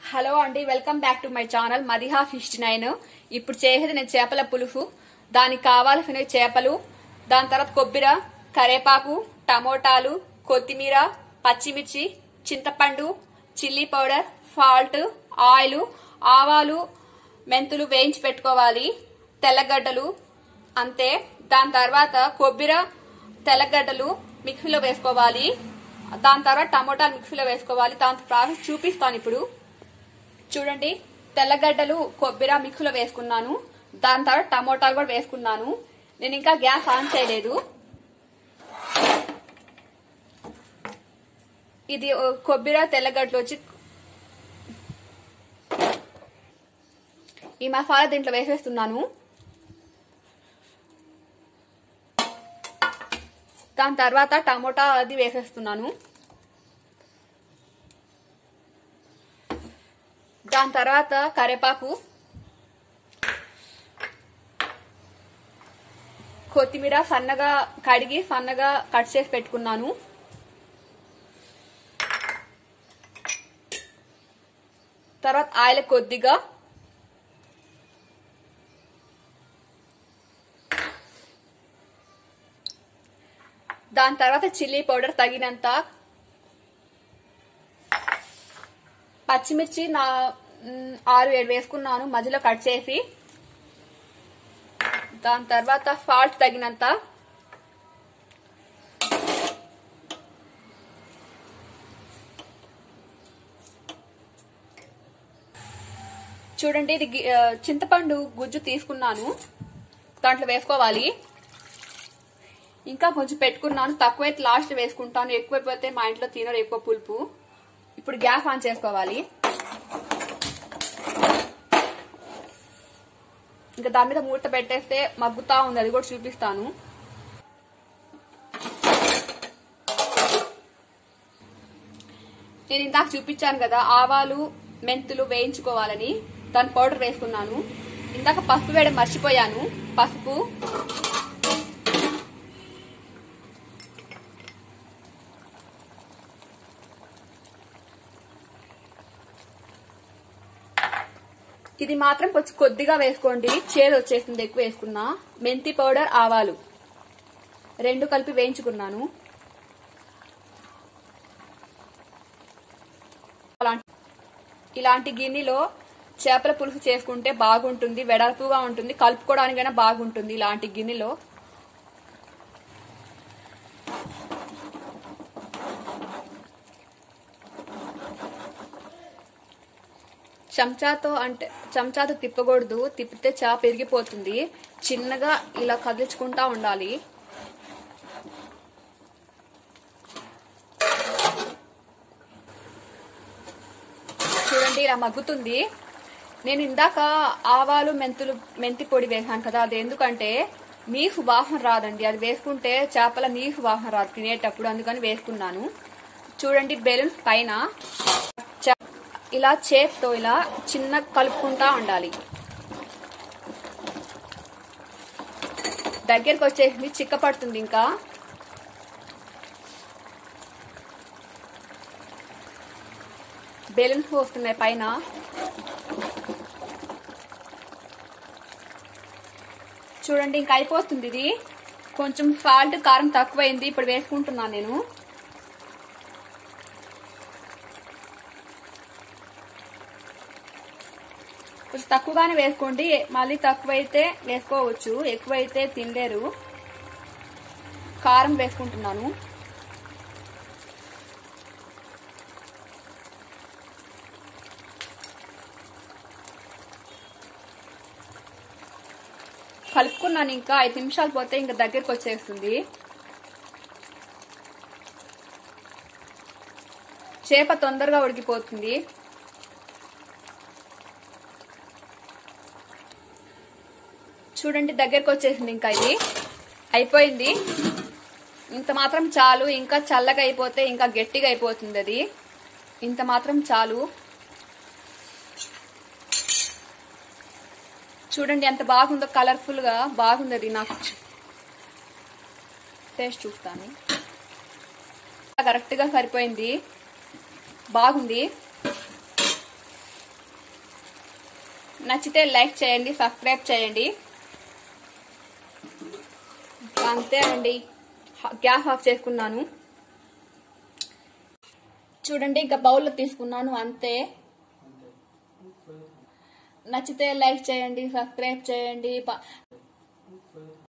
hello అండి welcome back to my channel Madiha fifty nine ఇప్పుడు చేసేది నేను చేపల పులుసు దానికి కావాల్సిన చేపలు దాని తర్వాత కొబ్బరి కరేపాకు టమోటాలు కొత్తిమీర పచ్చిమిర్చి చింతపండు చిల్లీ పౌడర్ సాల్ట్ ఆయిల్ ఆవాలు మెంతులు వేయించి పెట్టుకోవాలి తెల్లగడ్డలు అంతే దాని తర్వాత కొబ్బరి తెల్లగడ్డలు మిక్సీలో వేసుకోవాలి దాని తర్వాత టమోటాలు మిక్సీలో వేసుకోవాలి దాని ప్రాసెస్ చూపిస్తాను ఇప్పుడు చూడండి తెల్లగడ్డలు కొబ్బరి మిక్సీలో వేసుకున్నాను దాని తర్వాత టమోటాలు కూడా వేసుకున్నాను నేను ఇంకా గ్యాస్ ఆన్ చేయలేదు ఇది ఓ, కొబ్బరి తెల్లగడ్డలు వచ్చి ఈ మసాలా దీంట్లో వేసేస్తున్నాను దాని తర్వాత టమోటా అది వేసేస్తున్నాను దాని తర్వాత కరివేపాకు కొత్తిమీర సన్నగా కడిగి సన్నగా కట్ చేసి పెట్టుకున్నాను తర్వాత ఆయిల్ కొద్దిగా దాని తర్వాత చిల్లీ పౌడర్ తగినంత పచ్చిమిర్చి నా మ్, ఆరు ఏడు వేసుకున్నాను మధ్యలో కట్ చేసి దాని తర్వాత సాల్ట్ తగినంత చూడండి ఇది గి- ఆ, చింతపండు గుజ్జు తీసుకున్నాను దాంట్లో వేసుకోవాలి ఇంకా కొంచెం పెట్టుకున్నాను తక్కువైతే లాస్ట్ వేసుకుంటాను ఎక్కువైపోతే మా ఇంట్లో తినరు ఎక్కువ పులుపు ఇప్పుడు గ్యాస్ ఆన్ చేసుకోవాలి ఇంకా దాని మీద మూత పెట్టేస్తే మగ్గుతా ఉంది అది కూడా చూపిస్తాను నేను ఇందాక చూపించాను కదా ఆవాలు మెంతులు వేయించుకోవాలని దాని పౌడర్ వేసుకున్నాను ఇందాక పసుపు వేయడం మర్చిపోయాను పసుపు ఇది మాత్రం కొంచెం కొద్దిగా వేసుకోండి చేదు వచ్చేసింది ఎక్కువ వేసుకున్నా మెంతి పౌడర్ ఆవాలు రెండు కలిపి వేయించుకున్నాను అలాంటి- ఇలాంటి గిన్నెలో చేపల పులుసు చేసుకుంటే బాగుంటుంది వెడల్పుగా ఉంటుంది కలుపుకోవడానికైనా బాగుంటుంది ఇలాంటి గిన్నెలో చెంచాతో అంటే చెంచాతో తిప్పకూడదు తిప్పితే చేప పెరిగిపోతుంది చిన్నగా ఇలా కదిలించుకుంటా ఉండాలి చూడండి ఇలా మగ్గుతుంది నేను ఇందాక ఆవాలు మెంతులు మెంతి పొడి వేసాను కదా అది ఎందుకంటే నీసు వాసన రాదండి అది వేసుకుంటే చేపల నీసు వాసన రాదు తినేటప్పుడు అందుకని వేసుకున్నాను చూడండి బెలూన్స్ పైన చ- ఇలా చేత్తో ఇలా చిన్న కలుపుకుంటా ఉండాలి దగ్గరికి వచ్చేసి చిక్కపడుతుంది ఇంకా బెలూన్స్ వస్తున్నాయి పైన చూడండి ఇంకా అయిపోతుంది ఇది కొంచెం సాల్ట్ కారం తక్కువైంది ఇప్పుడు వేసుకుంటున్నాను నేను కొంచెం తక్కువగానే వేసుకోండి మళ్ళీ తక్కువైతే వేసుకోవచ్చు ఎక్కువైతే తినలేరు కారం వేసుకుంటున్నాను కలుపుకున్నాను ఇంకా ఐదు నిమిషాలు పోతే ఇంకా దగ్గరికి వచ్చేస్తుంది చేప తొందరగా ఉడికిపోతుంది చూడండి దగ్గరికి వచ్చేసింది ఇంకా ఇది అయిపోయింది ఇంత మాత్రం చాలు ఇంకా చల్లగా అయిపోతే ఇంకా గట్టిగా అయిపోతుంది అది ఇంత మాత్రం చాలు చూడండి ఎంత బాగుందో కలర్ఫుల్ గా బాగుంది అది నాకు టేస్ట్ చూస్తాను కరెక్ట్ గా సరిపోయింది బాగుంది నచ్చితే లైక్ చేయండి సబ్స్క్రైబ్ చేయండి అంతే అండి హ- గ్యాస్ ఆఫ్ చేసుకున్నాను చూడండి ఇంకా బౌల్లో తీసుకున్నాను అంతే నచ్చితే లైక్ చేయండి సబ్స్క్రైబ్ చేయండి ప-